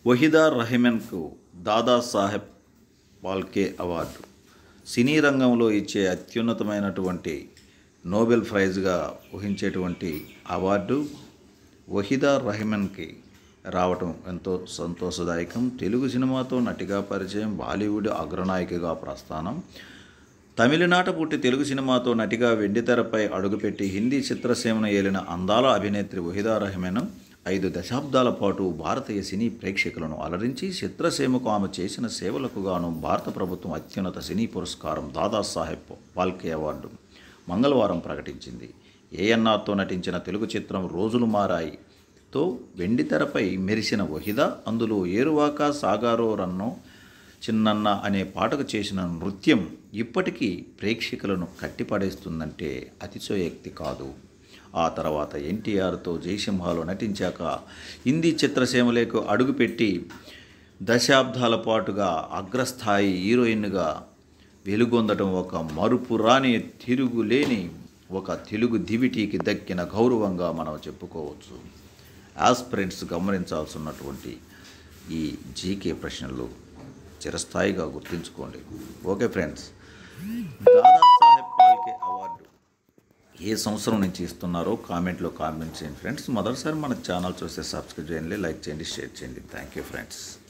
వహీదా రహిమన్కు దాదాసాహెబ్ ఫాల్కే అవార్డు సినీ రంగంలో ఇచ్చే అత్యున్నతమైనటువంటి నోబెల్ ప్రైజ్గా ఊహించేటువంటి అవార్డు వహీదా రహిమన్కి రావటం ఎంతో సంతోషదాయకం తెలుగు సినిమాతో నటిగా పరిచయం బాలీవుడ్ అగ్రనాయికగా ప్రస్థానం తమిళనాట పుట్టి తెలుగు సినిమాతో నటిగా వెండితెరపై అడుగుపెట్టి హిందీ చిత్రసీమను ఏలిన అందాల అభినేత్రి వహీదా రహమాన్ ఐదు దశాబ్దాల పాటు భారతీయ సినీ ప్రేక్షకులను అలరించి చిత్రసీమకు ఆమె చేసిన సేవలకు గాను భారత ప్రభుత్వం అత్యున్నత సినీ పురస్కారం దాదాసాహెబ్ ఫాల్కే అవార్డు మంగళవారం ప్రకటించింది ఏఎన్ఆర్తో నటించిన తెలుగు చిత్రం రోజులు మారాయి తో వెండితెరపై మెరిసిన వహిదా అందులో ఏరువాక సాగారో రన్నో చిన్నన్న అనే పాటకు చేసిన నృత్యం ఇప్పటికీ ప్రేక్షకులను కట్టిపడేస్తుందంటే అతిశయోక్తి కాదు ఆ తర్వాత ఎన్టీఆర్తో జయసింహాలో నటించాక హిందీ చిత్రసీమలకు అడుగుపెట్టి దశాబ్దాల పాటుగా అగ్రస్థాయి హీరోయిన్గా వెలుగొందడం ఒక మరుపురాని తిరుగులేని ఒక తెలుగు దివిటీకి దక్కిన గౌరవంగా మనం చెప్పుకోవచ్చు ఆస్పిరెంట్స్ గమనించాల్సినటువంటి ఈ జీకే ప్రశ్నలు చిరస్థాయిగా గుర్తుంచుకోండి okay friends Dadasaheb Phalke award ఏ సంవత్సరం నుంచి ఇస్తున్నారో కామెంట్లో కామెంట్ చేయండి ఫ్రెండ్స్ మొదటిసారి మన ఛానల్ చూస్తే సబ్స్క్రైబ్ చేయండి లైక్ చేయండి షేర్ చేయండి థ్యాంక్ యూ ఫ్రెండ్స్